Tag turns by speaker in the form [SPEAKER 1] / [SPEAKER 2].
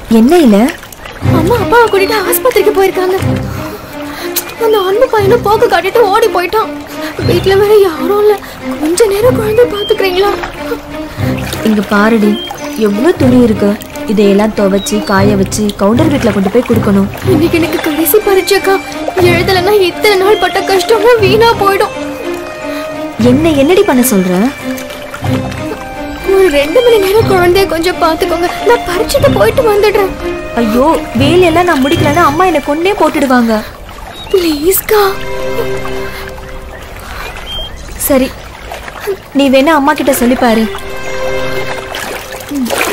[SPEAKER 1] என்ன இல்ல
[SPEAKER 2] அம்மா அப்பாவை கூட்டிட்டு ஆஸ்பத்திரிக்கு போயிருக்காங்க அந்த அன்பு பையனும் போக்கு காட்டிட்டு ஓடி போயிட்டான் வீட்ல வேற யாரும் இல்ல கொஞ்ச நேரம் குழந்தை பாத்துக்கிறீங்களா
[SPEAKER 1] இங்க பாருடி எவ்வளவு துணி இருக்கு இதையெல்லாம் துவைச்சு காய வச்சு கவுண்டர் வீட்ல கொண்டு போய் கொடுக்கணும்
[SPEAKER 2] இன்னைக்கு எனக்கு கடைசி பரீட்சைக்கா எழுதலைன்னா இத்தனை நாள் பட்ட கஷ்டமும் வீணா போயிடும்
[SPEAKER 1] என்ன என்னடி பண்ண சொல்ற
[SPEAKER 2] ஒரு ரெண்டு மணி நேரம் குழந்தைய கொஞ்சம் பாத்துக்கோங்க நான் பரீட்சைக்கு போயிட்டு வந்துடுறேன்
[SPEAKER 1] ஐயோ வேலையெல்லாம் நான் முடிக்கலன்னா அம்மா என்னை கொன்னே போட்டுடுவாங்க
[SPEAKER 2] ப்ளீஸ்க்கா
[SPEAKER 1] சரி நீ வேணா அம்மா கிட்ட சொல்லி பாரு
[SPEAKER 2] ம்.